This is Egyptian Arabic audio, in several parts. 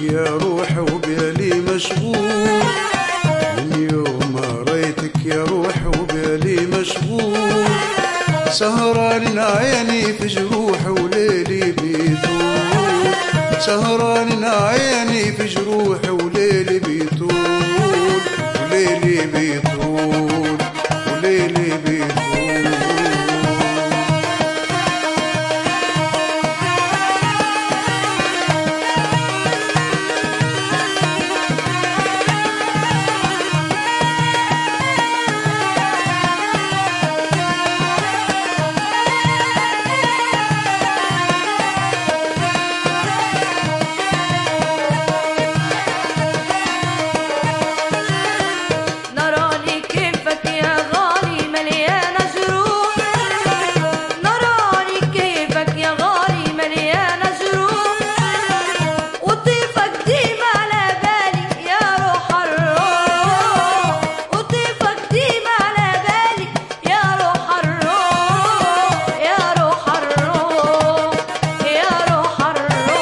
يا روحي وبالي مشغول من يوم ما ريتك يا روحي وبالي مشغول سهران عيني في جروحي وليلي بيطول سهران عيني في جروحي وليلي بيطول وليلي بيطول وليلي بيطول نراني كيفك يا غالي مليانة جروح نراني كيفك يا غالي مليانة جروح وطيفك ديما على بالي يا روح الروح وطيفك ديما على بالي يا روح الروح يا روح الروح يا روح الروح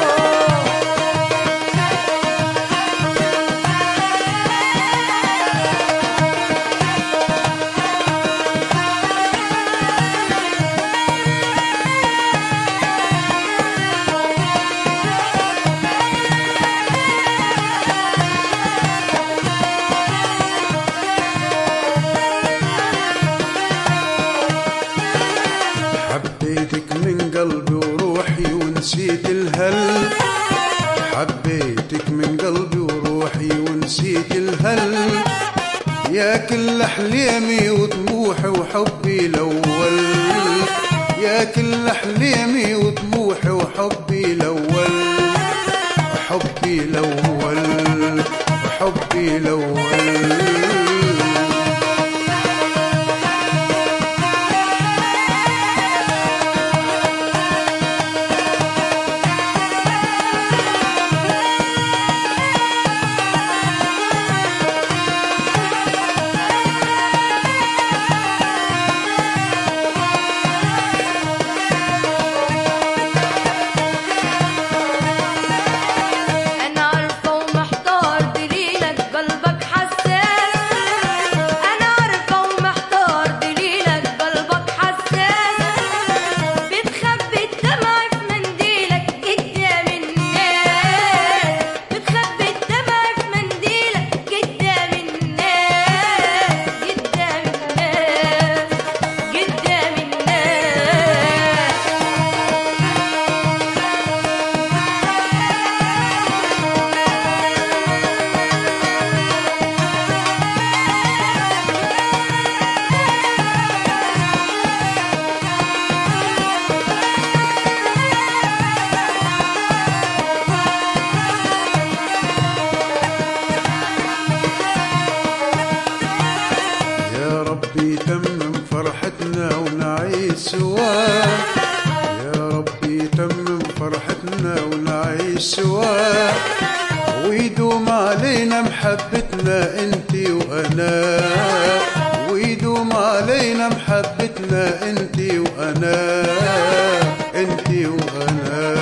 حبيتك من قلبي وروحي ونسيت الهل حبيتك من قلبي وروحي ونسيت الهل يا كل احلامي وطموحي وحبي الاول يا كل احلامي وطموحي وحبي الاول وحبي الاول وحبي الاول أنا عارفة ومحتار دليلك قلبك حساس أنا عارفة ومحتار دليلك قلبك حساس بتخبي الدمع في منديلك قدام الناس بتخبي الدمع في منديلك قدام الناس قدام الناس قدام الناس يا ربي تمم فرحتنا ونعيش سوا يا ربي تمم فرحتنا ونعيش سوا ويدوم علينا محبتنا انتي وانا ويدوم علينا محبتنا انتي وانا انتي وانا